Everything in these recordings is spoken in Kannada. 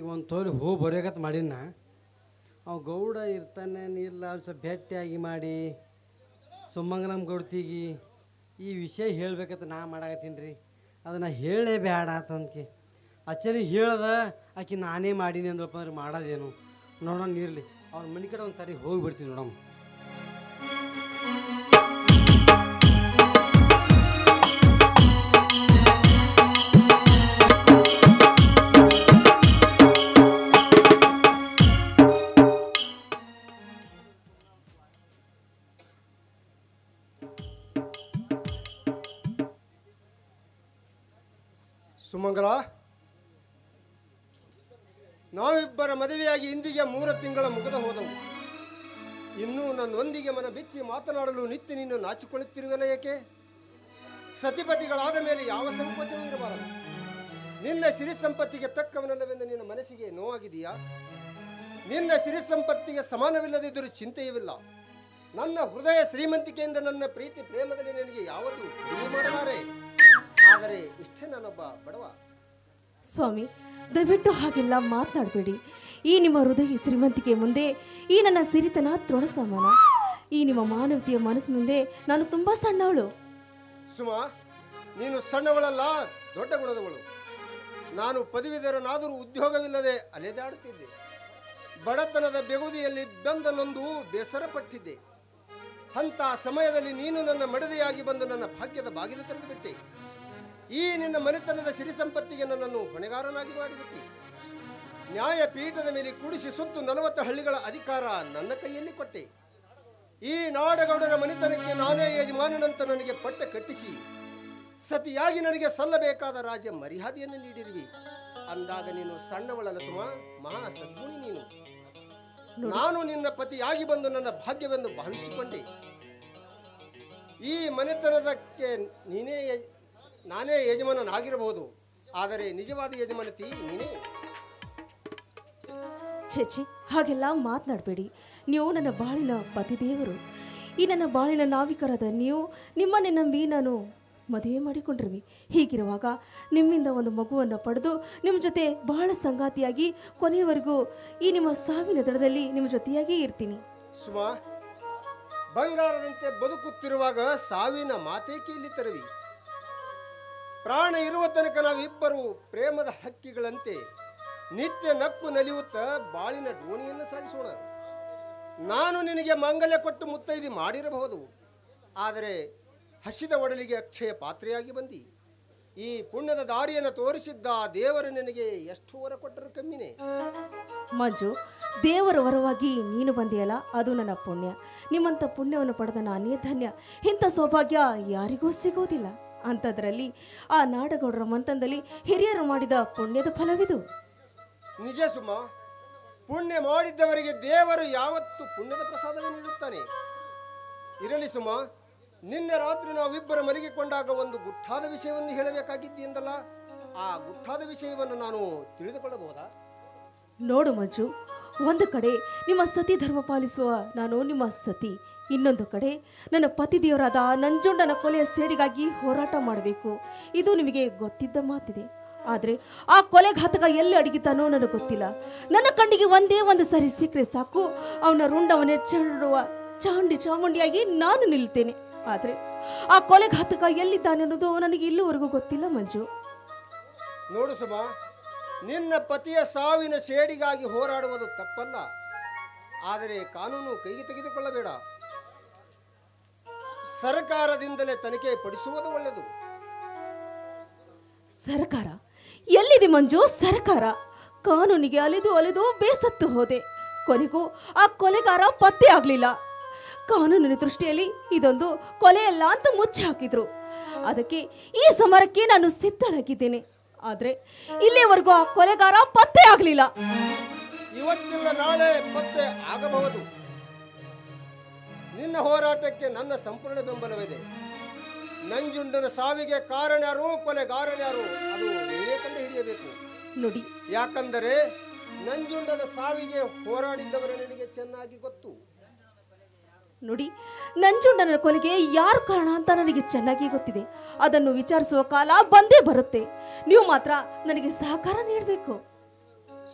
ಈಗ ಒಂದು ತೋಲಿ ಹೋಗಿ ಬರೋಕತ್ ಮಾಡಿನ ಅವ ಗೌಡ ಇರ್ತಾನೆ ಇಲ್ಲ ಅವ್ನ್ ಸ್ವಲ್ಪ ಭೇಟಿಯಾಗಿ ಮಾಡಿ ಸುಮಂಗಲಂ ಗೌಡ್ತಿಗಿ ಈ ವಿಷಯ ಹೇಳ್ಬೇಕಂತ ನಾ ಮಾಡಾಕತ್ತೀನಿ ರೀ ಅದನ್ನು ಹೇಳೇ ಬೇಡ ಅಂತಂದ್ಕೆ ಆಕ್ಚುಲಿ ಹೇಳ್ದ ಆಕಿ ನಾನೇ ಮಾಡೀನಿ ಅಂದ್ರಪ್ಪ ಅಂದ್ರೆ ಮಾಡೋದೇನು ನೋಡೋಣ ಇರಲಿ ಅವ್ರ ಮನೆ ಕಡೆ ಒಂದು ಸಾರಿ ಹೋಗಿ ಬರ್ತೀನಿ ನೋಡಮ್ಮ ಸುಮಂಗಲ ನಾವಿಬ್ಬರ ಮದುವೆಯಾಗಿ ಇಂದಿಗೆ ಮೂರು ತಿಂಗಳ ಮುಗಿದ ಹೋದವು ಇನ್ನೂ ನನ್ನೊಂದಿಗೆ ಮನ ಬಿಚ್ಚಿ ಮಾತನಾಡಲು ನಿತ್ಯ ನೀನು ನಾಚಿಕೊಳ್ಳುತ್ತಿರುವಲ್ಲ ಏಕೆ ಸತಿಪತಿಗಳಾದ ಮೇಲೆ ಯಾವ ಸಂಕೋಚವೂ ಇರಬಾರದು ನಿನ್ನ ಸಿರಿ ಸಂಪತ್ತಿಗೆ ತಕ್ಕವನಲ್ಲವೆಂದು ನಿನ್ನ ಮನಸ್ಸಿಗೆ ನೋವಾಗಿದೆಯಾ ನಿನ್ನ ಸಿರಿ ಸಂಪತ್ತಿಗೆ ಸಮಾನವಿಲ್ಲದಿದ್ದರೂ ಚಿಂತೆಯುವಿಲ್ಲ ನನ್ನ ಹೃದಯ ಶ್ರೀಮಂತಿಕೆಯಿಂದ ನನ್ನ ಪ್ರೀತಿ ಪ್ರೇಮದಲ್ಲಿ ನನಗೆ ಯಾವತ್ತೂ ಕಡಿಮೆ ಮಾಡಲಾರೆ ಆದರೆ ಇಷ್ಟೇ ನಾನೊಬ್ಬ ಬಡವ ಸ್ವಾಮಿ ದಯವಿಟ್ಟು ಹಾಗೆಲ್ಲ ಮಾತನಾಡಬೇಡಿ ಈ ನಿಮ್ಮ ಹೃದಯ ಶ್ರೀಮಂತಿಕೆ ಮುಂದೆ ಈ ನನ್ನ ಸಿರಿತನ ತೃಣ ಸಮಾನ ಈ ನಿಮ್ಮ ಮಾನವತೆಯ ಮನಸ್ಸು ಮುಂದೆ ನಾನು ತುಂಬ ಸಣ್ಣವಳು ಸುಮಾ ನೀನು ಸಣ್ಣವಳಲ್ಲ ದೊಡ್ಡ ಗುಣದವಳು ನಾನು ಪದವೀಧರನಾದರೂ ಉದ್ಯೋಗವಿಲ್ಲದೆ ಅಲೆದಾಡುತ್ತಿದ್ದೆ ಬಡತನದ ಬೆಗುದಿಯಲ್ಲಿ ಬೆಂದ ನೊಂದು ಬೇಸರಪಟ್ಟಿದ್ದೆ ಅಂಥ ಸಮಯದಲ್ಲಿ ನೀನು ನನ್ನ ಮಡದಿಯಾಗಿ ಬಂದು ನನ್ನ ಭಾಗ್ಯದ ಬಾಗಿಲು ತೆರೆದು ಬಿಟ್ಟೆ ಈ ನಿನ್ನ ಮನೆತನದ ಸಿರಿ ಸಂಪತ್ತಿಗೆ ನನ್ನನ್ನು ಹೊಣೆಗಾರನಾಗಿ ಮಾಡಿಬಿಟ್ಟೆ ನ್ಯಾಯ ಪೀಠದ ಮೇಲೆ ಕೂಡಿಸಿ ಸುತ್ತು ನಲವತ್ತು ಹಳ್ಳಿಗಳ ಅಧಿಕಾರ ನನ್ನ ಕೈಯಲ್ಲಿ ಕೊಟ್ಟೆ ಈ ನಾಡಗೌಡರ ಮನೆತನಕ್ಕೆ ನಾನೇ ಯಜಮಾನನಂತ ನನಗೆ ಪಟ್ಟ ಕಟ್ಟಿಸಿ ಸತಿಯಾಗಿ ನನಗೆ ಸಲ್ಲಬೇಕಾದ ರಾಜ್ಯ ಮರ್ಯಾದೆಯನ್ನು ನೀಡಿರುವಿ ಅಂದಾಗ ನೀನು ಸಣ್ಣವಳಲ್ಲ ಸುಮ ಮಹಾ ಸದ್ಗುಣಿ ನೀನು ನಾನು ನಿನ್ನ ಪತಿಯಾಗಿ ಬಂದು ನನ್ನ ಭಾಗ್ಯವೆಂದು ಭಾವಿಸಿಕೊಂಡೆ ಈ ಮನೆತನದಕ್ಕೆ ನೀನೇ ಯಜ- ನಾನೇ ಯಜಮಾನನಾಗಿರಬಹುದು ಆದರೆ ನಿಜವಾದ ಯಜಮಾನತಿ ನೀನೇ ಛೇಛೆ ಹಾಗೆಲ್ಲ ಮಾತನಾಡಬೇಡಿ ನೀವು ನನ್ನ ಬಾಳಿನ ಪತಿದೇವರು ಈ ನನ್ನ ಬಾಳಿನ ನಾವಿಕರಾದ ನೀವು ನಿಮ್ಮನ್ನೇ ನಂಬಿ ನಾನು ಮದುವೆ ಮಾಡಿಕೊಂಡಿರುವೆ ಹೀಗಿರುವಾಗ ನಿಮ್ಮಿಂದ ಒಂದು ಮಗುವನ್ನು ಪಡೆದು ನಿಮ್ಮ ಜೊತೆ ಬಹಳ ಸಂಗಾತಿಯಾಗಿ ಕೊನೆಯವರೆಗೂ ಈ ನಿಮ್ಮ ಸಾವಿನ ದಡದಲ್ಲಿ ನಿಮ್ಮ ಜೊತೆಯಾಗೇ ಇರ್ತೀನಿ ಸುಮಾ ಬಂಗಾರದಂತೆ ಬದುಕುತ್ತಿರುವಾಗ ಸಾವಿನ ಮಾತೇಕೆ ಇಲ್ಲಿ ತರುವಿ ಪ್ರಾಣ ಇರುವ ತನಕ ನಾವಿಬ್ಬರು ಪ್ರೇಮದ ಹಕ್ಕಿಗಳಂತೆ ನಿತ್ಯ ನಕ್ಕು ನಲಿಯುತ್ತಾ ಬಾಳಿನ ಡೋಣಿಯನ್ನು ಸಾಗಿಸೋಣ ನಾನು ನಿನಗೆ ಮಾಂಗಲ್ಯ ಕೊಟ್ಟು ಮುತ್ತೈದಿ ಮಾಡಿರಬಹುದು ಆದರೆ ಹಸಿದ ಒಡಲಿಗೆ ಅಕ್ಷಯ ಪಾತ್ರೆಯಾಗಿ ಬಂದಿ ಈ ಪುಣ್ಯದ ದಾರಿಯನ್ನು ತೋರಿಸಿದ್ದ ಆ ದೇವರು ನಿನಗೆ ಎಷ್ಟು ವರ ಕೊಟ್ಟರು ಕಮ್ಮಿನೇ ಮಂಜು ದೇವರ ವರವಾಗಿ ನೀನು ಬಂದೆಯಲ್ಲ ಅದು ನನ್ನ ಪುಣ್ಯ ನಿಮ್ಮಂಥ ಪುಣ್ಯವನ್ನು ಪಡೆದ ನಾನೇ ಧನ್ಯ ಇಂಥ ಸೌಭಾಗ್ಯ ಯಾರಿಗೂ ಸಿಗೋದಿಲ್ಲ ಅಂಥದ್ರಲ್ಲಿ ಆ ನಾಡಗೌಡರ ಮಂತನದಲ್ಲಿ ಹಿರಿಯರು ಮಾಡಿದ ಪುಣ್ಯದ ಫಲವಿದು ನಿಜ ಸುಮ ಪುಣ್ಯ ಮಾಡಿದ್ದವರಿಗೆ ದೇವರು ಯಾವತ್ತು ಪುಣ್ಯದ ಪ್ರಸಾದವೇ ನೀಡುತ್ತಾನೆ ಇರಲಿ ಸುಮ ನಿನ್ನೆ ರಾತ್ರಿ ನಾವಿಬ್ಬರ ಮಲಗಿಕೊಂಡಾಗ ಒಂದು ಗುಟ್ಟಾದ ವಿಷಯವನ್ನು ಹೇಳಬೇಕಾಗಿದ್ದೀಂದಲ್ಲ ಆ ಗುಟ್ಟಾದ ವಿಷಯವನ್ನು ನಾನು ತಿಳಿದುಕೊಳ್ಳಬಹುದಾ ನೋಡು ಮಂಜು ಒಂದು ಕಡೆ ನಿಮ್ಮ ಸತಿ ಧರ್ಮ ಪಾಲಿಸುವ ನಾನು ನಿಮ್ಮ ಸತಿ ಇನ್ನೊಂದು ಕಡೆ ನನ್ನ ಪತಿದೇವರಾದ ನಂಜುಂಡನ ಕೊಲೆಯ ಸೇಡಿಗಾಗಿ ಹೋರಾಟ ಮಾಡಬೇಕು ಇದು ನಿಮಗೆ ಗೊತ್ತಿದ್ದ ಮಾತಿದೆ ಆದರೆ ಆ ಕೊಲೆಘಾತಕ ಎಲ್ಲಿ ಅಡಗಿತಾನೋ ನನಗೆ ಗೊತ್ತಿಲ್ಲ ನನ್ನ ಕಣ್ಣಿಗೆ ಒಂದೇ ಒಂದು ಸರಿ ಸಿಕ್ಕರೆ ಸಾಕು ಅವನ ರುಂಡವನ್ನೇ ಚೆಡುವ ಚಾಂಡಿ ಚಾಮುಂಡಿಯಾಗಿ ನಾನು ನಿಲ್ತೇನೆ ಆದರೆ ಆ ಕೊಲೆಘಾತಕ ಎಲ್ಲಿದ್ದಾನೆ ಅನ್ನೋದು ನನಗೆ ಇಲ್ಲಿವರೆಗೂ ಗೊತ್ತಿಲ್ಲ ಮಂಜು ನೋಡು ಸುಮ ನಿನ್ನ ಪತಿಯ ಸಾವಿನ ಸೇಡಿಗಾಗಿ ಹೋರಾಡುವುದು ತಪ್ಪಲ್ಲ ಆದರೆ ಕಾನೂನು ಕೈಗೆ ತೆಗೆದುಕೊಳ್ಳಬೇಡ ಸರ್ಕಾರದಿಂದಲೇ ತನಿಖೆ ಪಡಿಸುವುದು ಒಳ್ಳೆಯದು ಸರ್ಕಾರ ಎಲ್ಲಿದೆ ಮಂಜು ಸರ್ಕಾರ ಕಾನೂನಿಗೆ ಅಲೆದು ಅಲೆದು ಬೇಸತ್ತು ಹೋದೆ ಕೊನೆಗೂ ಆ ಕೊಲೆಗಾರ ಪತ್ತೆ ಆಗಲಿಲ್ಲ ಕಾನೂನಿನ ದೃಷ್ಟಿಯಲ್ಲಿ ಇದೊಂದು ಕೊಲೆಯಲ್ಲ ಅಂತ ಮುಚ್ಚಿ ಹಾಕಿದ್ರು ಅದಕ್ಕೆ ಈ ಸಮರಕ್ಕೆ ನಾನು ಸಿದ್ಧಳಾಗಿದ್ದೇನೆ ಆದರೆ ಇಲ್ಲಿಯವರೆಗೂ ಆ ಕೊಲೆಗಾರ ಪತ್ತೆ ಆಗಲಿಲ್ಲ ಇವತ್ತಿಲ್ಲ ನಾಳೆ ಪತ್ತೆ ಆಗಬಹುದು ನಿನ್ನ ಹೋರಾಟಕ್ಕೆ ನನ್ನ ಸಂಪೂರ್ಣ ಬೆಂಬಲವಿದೆ ನಂಜುಂಡನ ಸಾವಿಗೆ ಕಾರಣರು ಕೊಲೆಗಾರನ್ಯಾರು ಅದು ನೀವೇ ಕಂಡು ಹಿಡಿಯಬೇಕು ನೋಡಿ ಯಾಕಂದರೆ ನಂಜುಂಡನ ಸಾವಿಗೆ ಹೋರಾಡಿದ್ದವರ ನಿನಗೆ ಚೆನ್ನಾಗಿ ಗೊತ್ತು ನೋಡಿ ನಂಜುಂಡನ ಕೊಲೆಗೆ ಯಾರು ಕಾರಣ ಅಂತ ನನಗೆ ಚೆನ್ನಾಗಿ ಗೊತ್ತಿದೆ ಅದನ್ನು ವಿಚಾರಿಸುವ ಕಾಲ ಬಂದೇ ಬರುತ್ತೆ ನೀವು ಮಾತ್ರ ನನಗೆ ಸಹಕಾರ ನೀಡಬೇಕು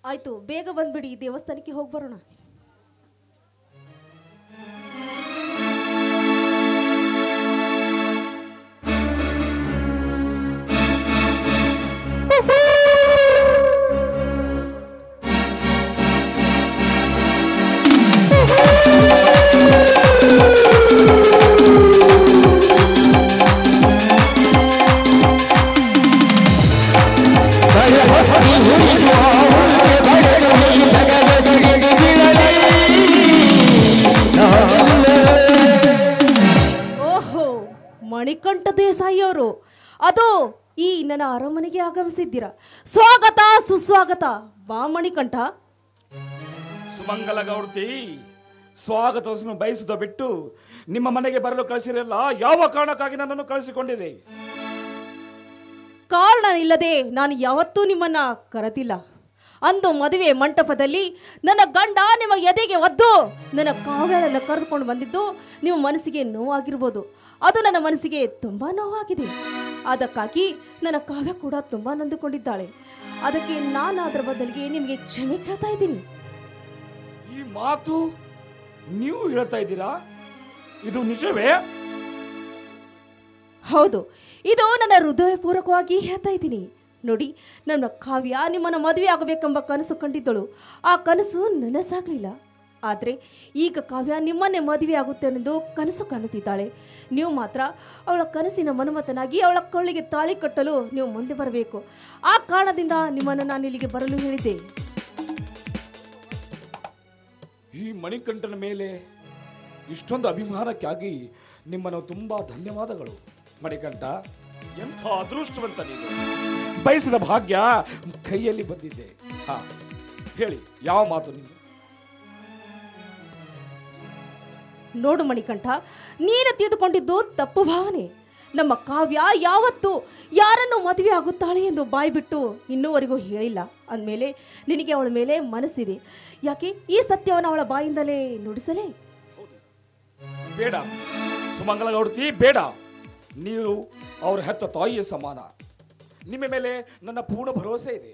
ಆಯ್ತು ಬೇಗ ಬಂದ್ಬಿಡಿ ದೇವಸ್ಥಾನಕ್ಕೆ ಹೋಗಿ ಬರೋಣ ಓಹೋ ಮಣಿಕಂಠ ದೇಸಾಯಿ ಅವರು ಅದು ಈ ನನ್ನ ಅರಮನೆಗೆ ಆಗಮಿಸಿದ್ದೀರಾ ಸ್ವಾಗತ ಸುಸ್ವಾಗತ ಬಾ ಮಣಿಕಂಠ ಸುಮಂಗಲ ಗೌಡ್ತಿ ಸ್ವಾಗತವನ್ನು ಬಯಸುತ್ತ ಬಿಟ್ಟು ನಿಮ್ಮ ಮನೆಗೆ ಬರಲು ಕಳಿಸಿರಲ್ಲ ಯಾವ ಕಾರಣಕ್ಕಾಗಿ ನನ್ನನ್ನು ಕಳಿಸಿಕೊಂಡಿರಿ ಕಾರಣ ಇಲ್ಲದೆ ನಾನು ಯಾವತ್ತೂ ನಿಮ್ಮನ್ನ ಕರೆದಿಲ್ಲ ಅಂದು ಮದುವೆ ಮಂಟಪದಲ್ಲಿ ನನ್ನ ಗಂಡ ನಿಮ್ಮ ಎದೆಗೆ ಒದ್ದು ನನ್ನ ಕಾವ್ಯಳನ್ನು ಕರೆದುಕೊಂಡು ಬಂದಿದ್ದು ನಿಮ್ಮ ಮನಸ್ಸಿಗೆ ನೋವಾಗಿರ್ಬೋದು ಅದು ನನ್ನ ಮನಸ್ಸಿಗೆ ತುಂಬ ನೋವಾಗಿದೆ ಅದಕ್ಕಾಗಿ ನನ್ನ ಕಾವ್ಯ ಕೂಡ ತುಂಬ ನೊಂದುಕೊಂಡಿದ್ದಾಳೆ ಅದಕ್ಕೆ ನಾನು ಅದರ ಬದಲಿಗೆ ನಿಮಗೆ ಕ್ಷಮೆ ಕೇಳ್ತಾ ಇದ್ದೀನಿ ಈ ಮಾತು ನೀವು ಹೇಳ್ತಾ ಇದ್ದೀರಾ ಇದು ನಿಜವೇ ಹೌದು ಇದು ನನ್ನ ಹೃದಯಪೂರ್ವಕವಾಗಿ ಹೇಳ್ತಾ ಇದ್ದೀನಿ ನೋಡಿ ನನ್ನ ಕಾವ್ಯ ನಿಮ್ಮನ್ನು ಮದುವೆ ಆಗಬೇಕೆಂಬ ಕನಸು ಕಂಡಿದ್ದಳು ಆ ಕನಸು ನನಸಾಗಲಿಲ್ಲ ಆದರೆ ಈಗ ಕಾವ್ಯ ನಿಮ್ಮನ್ನೇ ಮದುವೆ ಆಗುತ್ತೆ ಅನ್ನೋದು ಕನಸು ಕಾಣುತ್ತಿದ್ದಾಳೆ ನೀವು ಮಾತ್ರ ಅವಳ ಕನಸಿನ ಮನುಮತನಾಗಿ ಅವಳ ಕೊಳ್ಳಿಗೆ ತಾಳಿ ಕಟ್ಟಲು ನೀವು ಮುಂದೆ ಬರಬೇಕು ಆ ಕಾರಣದಿಂದ ನಿಮ್ಮನ್ನು ನಾನು ಇಲ್ಲಿಗೆ ಬರಲು ಹೇಳಿದ್ದೆ ಈ ಮಣಿಕಂಠನ ಮೇಲೆ ಇಷ್ಟೊಂದು ಅಭಿಮಾನಕ್ಕಾಗಿ ನಿಮ್ಮನ್ನು ತುಂಬಾ ಧನ್ಯವಾದಗಳು ಮಣಿಕಂಠ ಎಂಥ ಅದೃಷ್ಟವಂತ ನೀನು ಬಯಸಿದ ಭಾಗ್ಯ ಕೈಯಲ್ಲಿ ಬಂದಿದೆ ಹಾ ಹೇಳಿ ಯಾವ ಮಾತು ನೀವು ನೋಡು ಮಣಿಕಂಠ ನೀನು ತಿಳಿದುಕೊಂಡಿದ್ದು ತಪ್ಪು ಭಾವನೆ ನಮ್ಮ ಕಾವ್ಯ ಯಾವತ್ತೂ ಯಾರನ್ನು ಮದುವೆ ಆಗುತ್ತಾಳೆ ಎಂದು ಬಾಯ್ಬಿಟ್ಟು ಇನ್ನೂವರೆಗೂ ಹೇಳಿಲ್ಲ ಅಂದಮೇಲೆ ನಿನಗೆ ಅವಳ ಮೇಲೆ ಮನಸ್ಸಿದೆ ಯಾಕೆ ಈ ಸತ್ಯವನ್ನು ಅವಳ ಬಾಯಿಂದಲೇ ನುಡಿಸಲೇ ಬೇಡ ಸುಮಂಗಲ ಗೌಡತಿ ಬೇಡ ನೀವು ಅವ್ರ ಹೆತ್ತ ತಾಯಿಯ ಸಮಾನ ನಿಮ್ಮ ಮೇಲೆ ನನ್ನ ಪೂರ್ಣ ಭರವಸೆ ಇದೆ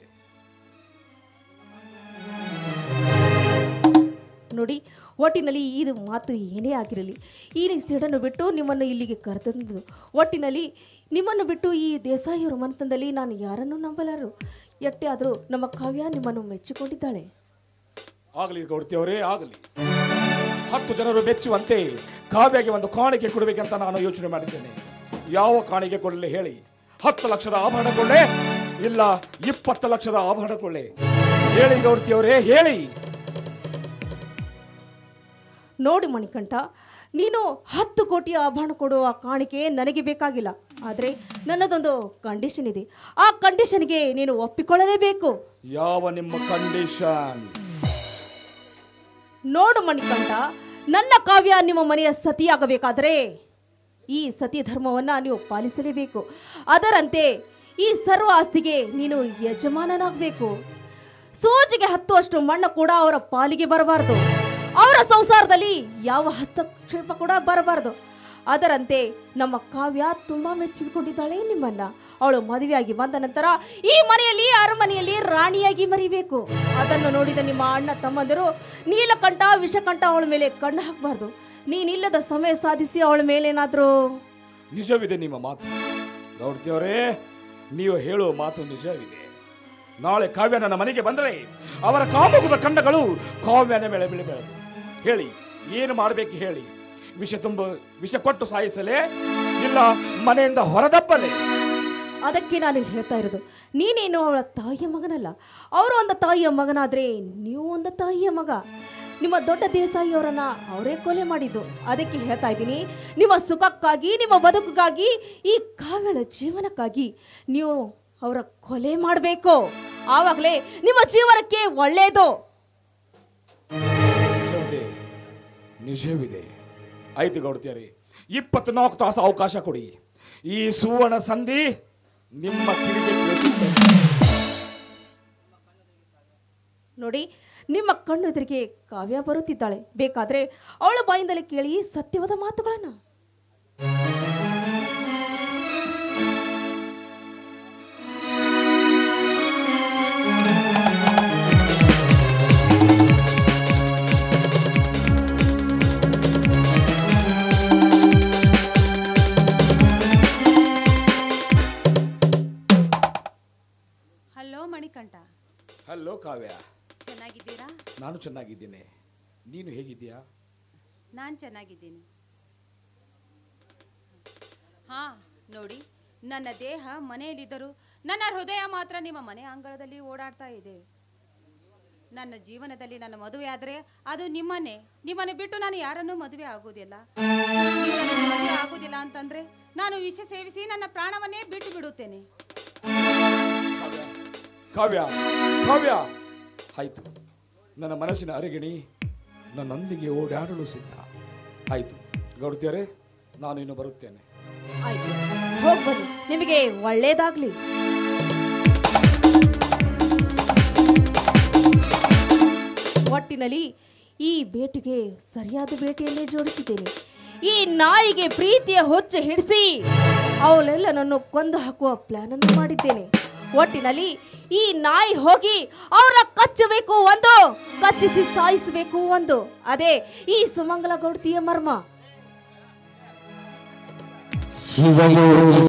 ನೋಡಿ ಒಟ್ಟಿನಲ್ಲಿ ಇದು ಮಾತು ಏನೇ ಆಗಿರಲಿ ಈ ಸಿಡನ್ನು ಬಿಟ್ಟು ನಿಮ್ಮನ್ನು ಇಲ್ಲಿಗೆ ಕರೆತಂದು ಒಟ್ಟಿನಲ್ಲಿ ನಿಮ್ಮನ್ನು ಬಿಟ್ಟು ಈ ದೇಸಾಯಿಯವರ ಮನತನದಲ್ಲಿ ನಾನು ಯಾರನ್ನೂ ನಂಬಲಾರು ಎಟ್ಟೆ ಆದರೂ ನಮ್ಮ ಕಾವ್ಯ ನಿಮ್ಮನ್ನು ಮೆಚ್ಚಿಕೊಂಡಿದ್ದಾಳೆ ಆಗಲಿ ಗೌಡತಿಯವರೇ ಆಗಲಿ ಹತ್ತು ಜನರು ಮೆಚ್ಚುವಂತೆ ಕಾವ್ಯಗೆ ಒಂದು ಕಾಣಿಕೆ ಕೊಡಬೇಕಂತ ನಾನು ಯೋಚನೆ ಮಾಡಿದ್ದೇನೆ ಯಾವ ಕಾಣಿಕೆ ಕೊಡಲಿ ಹೇಳಿ ಹತ್ತು ಲಕ್ಷದ ಆಭರಣ ಕೊಳ್ಳೆ ಇಲ್ಲ ಇಪ್ಪತ್ತು ಲಕ್ಷದ ಆಭರಣ ಕೊಳ್ಳೆ ಹೇಳಿ ಗೌಡತಿಯವರೇ ಹೇಳಿ ನೋಡಿ ಮಣಿಕಂಠ ನೀನು ಹತ್ತು ಕೋಟಿ ಆಭರಣ ಕೊಡುವ ಕಾಣಿಕೆ ನನಗೆ ಬೇಕಾಗಿಲ್ಲ ಆದರೆ ನನ್ನದೊಂದು ಕಂಡೀಷನ್ ಇದೆ ಆ ಕಂಡೀಷನ್ಗೆ ನೀನು ಒಪ್ಪಿಕೊಳ್ಳಲೇಬೇಕು ಯಾವ ನಿಮ್ಮ ಕಂಡೀಷನ್ ನೋಡು ಮಣಿಕಂಠ ನನ್ನ ಕಾವ್ಯ ನಿಮ್ಮ ಮನೆಯ ಸತಿಯಾಗಬೇಕಾದರೆ ಈ ಸತಿ ಧರ್ಮವನ್ನು ನೀವು ಪಾಲಿಸಲೇಬೇಕು ಅದರಂತೆ ಈ ಸರ್ವ ಆಸ್ತಿಗೆ ನೀನು ಯಜಮಾನನಾಗಬೇಕು ಸೋಜಿಗೆ ಹತ್ತುವಷ್ಟು ಮಣ್ಣು ಕೂಡ ಅವರ ಪಾಲಿಗೆ ಬರಬಾರದು ಅವರ ಸಂಸಾರದಲ್ಲಿ ಯಾವ ಹಸ್ತಕ್ಷೇಪ ಕೂಡ ಬರಬಾರದು ಅದರಂತೆ ನಮ್ಮ ಕಾವ್ಯ ತುಂಬ ಮೆಚ್ಚಿಕೊಂಡಿದ್ದಾಳೆ ನಿಮ್ಮನ್ನ ಅವಳು ಮದುವೆಯಾಗಿ ಬಂದ ನಂತರ ಈ ಮನೆಯಲ್ಲಿ ಅರಮನೆಯಲ್ಲಿ ರಾಣಿಯಾಗಿ ಮರಿಬೇಕು ಅದನ್ನು ನೋಡಿದ ನಿಮ್ಮ ಅಣ್ಣ ತಮ್ಮಂದಿರು ನೀಲಕಂಠ ವಿಷಕಂಠ ಅವಳ ಮೇಲೆ ಕಣ್ಣು ಹಾಕಬಾರ್ದು ನೀನಿಲ್ಲದ ಸಮಯ ಸಾಧಿಸಿ ಅವಳ ಮೇಲೇನಾದರೂ ನಿಜವಿದೆ ನಿಮ್ಮ ಮಾತು ಗೌಡತಿಯವರೇ ನೀವು ಹೇಳುವ ಮಾತು ನಿಜವಿದೆ ನಾಳೆ ಕಾವ್ಯ ನನ್ನ ಮನೆಗೆ ಬಂದರೆ ಅವರ ಕಾಮುಕದ ಕಂಡಗಳು ಕಾವ್ಯನ ಮೇಲೆ ಬೆಳೆ ಬೆಳೆದು ಹೇಳಿ ಏನು ಮಾಡಬೇಕು ಹೇಳಿ ವಿಷ ತುಂಬ ವಿಷ ಕೊಟ್ಟು ಸಾಯಿಸಲೇ ಇಲ್ಲ ಮನೆಯಿಂದ ಹೊರದಪ್ಪಲೇ ಅದಕ್ಕೆ ನಾನು ಹೇಳ್ತಾ ಇರೋದು ನೀನೇನು ಅವಳ ತಾಯಿಯ ಮಗನಲ್ಲ ಅವರು ಒಂದು ತಾಯಿಯ ಮಗನಾದ್ರೆ ನೀವು ಒಂದು ತಾಯಿಯ ಮಗ ನಿಮ್ಮ ದೊಡ್ಡ ದೇಸಾಯಿಯವರನ್ನ ಅವರೇ ಕೊಲೆ ಮಾಡಿದ್ದು ಅದಕ್ಕೆ ಹೇಳ್ತಾ ಇದ್ದೀನಿ ನಿಮ್ಮ ಸುಖಕ್ಕಾಗಿ ನಿಮ್ಮ ಬದುಕಿಗಾಗಿ ಈ ಕಾವ್ಯಳ ಜೀವನಕ್ಕಾಗಿ ನೀವು ಅವರ ಕೊಲೆ ಮಾಡಬೇಕು ಆವಾಗಲೇ ನಿಮ್ಮ ಜೀವನಕ್ಕೆ ಒಳ್ಳೆಯದು ನಿಜವಿದೆ ನಿಜವಿದೆ ಆಯ್ತು ಗೌಡತಿಯರೇ ಇಪ್ಪತ್ನಾಲ್ಕು ತಾಸು ಅವಕಾಶ ಕೊಡಿ ಈ ಸುವರ್ಣ ಸಂಧಿ ನಿಮ್ಮ ಕಿವಿಗೆ ಕೇಳಿಸುತ್ತೆ ನೋಡಿ ನಿಮ್ಮ ಕಣ್ಣೆದುರಿಗೆ ಕಾವ್ಯ ಬರುತ್ತಿದ್ದಾಳೆ ಬೇಕಾದ್ರೆ ಅವಳ ಬಾಯಿಂದಲೇ ಕೇಳಿ ಸತ್ಯವಾದ ಮಾತುಗಳನ್ನು ಹಲೋ ಕಾವ್ಯ ಚೆನ್ನಾಗಿದ್ದೀರಾ ನಾನು ಚೆನ್ನಾಗಿದ್ದೇನೆ ನೀನು ಹೇಗಿದ್ದೀಯಾ ನಾನು ಚೆನ್ನಾಗಿದ್ದೀನಿ ಹಾ ನೋಡಿ ನನ್ನ ದೇಹ ಮನೆಯಲ್ಲಿದ್ದರೂ ನನ್ನ ಹೃದಯ ಮಾತ್ರ ನಿಮ್ಮ ಮನೆ ಅಂಗಳದಲ್ಲಿ ಓಡಾಡ್ತಾ ಇದೆ ನನ್ನ ಜೀವನದಲ್ಲಿ ನನ್ನ ಮದುವೆ ಆದರೆ ಅದು ನಿಮ್ಮನ್ನೇ ನಿಮ್ಮನ್ನು ಬಿಟ್ಟು ನಾನು ಯಾರನ್ನೂ ಮದುವೆ ಆಗುವುದಿಲ್ಲ ನೀವು ನನಗೆ ಮದುವೆ ಆಗುವುದಿಲ್ಲ ಅಂತಂದ್ರೆ ನಾನು ವಿಷ ಸೇವಿಸಿ ನನ್ನ ಪ್ರಾಣವನ್ನೇ ಬಿಟ್ಟು ಬಿಡುತ್ತೇನೆ ಕಾವ್ಯ ಕಾವ್ಯ ಆಯ್ತು ನನ್ನ ಮನಸ್ಸಿನ ಅರಗಿಣಿ ನನ್ನೊಂದಿಗೆ ಓಡಾಡಲು ಸಿದ್ಧ ಆಯ್ತು ಗೌಡ್ತಿಯರೇ ನಾನು ಇನ್ನು ಬರುತ್ತೇನೆ ಆಯ್ತು ಹೋಗಿ ಬನ್ನಿ ನಿಮಗೆ ಒಳ್ಳೇದಾಗ್ಲಿ ಒಟ್ಟಿನಲ್ಲಿ ಈ ಬೇಟಿಗೆ ಸರಿಯಾದ ಬೇಟೆಯನ್ನೇ ಜೋಡಿಸಿದ್ದೇನೆ ಈ ನಾಯಿಗೆ ಪ್ರೀತಿಯ ಹೊಚ್ಚೆ ಹಿಡಿಸಿ ಅವಳೆಲ್ಲ ನನ್ನ ಕೊಂದು ಹಾಕುವ ಪ್ಲಾನ್ ಅನ್ನು ಮಾಡಿದ್ದೇನೆ ಒಟ್ಟಿನಲ್ಲಿ ಈ ನಾಯಿ ಹೋಗಿ ಅವರ ಕಚ್ಚಬೇಕು ಒಂದು ಕಚ್ಚಿಸಿ ಸಾಯಿಸಬೇಕು ಒಂದು ಅದೇ ಈ ಸುಮಂಗಲ ಗೌಡ್ತಿಯ ಮರ್ಮ ಶಿವಯೋಗಿ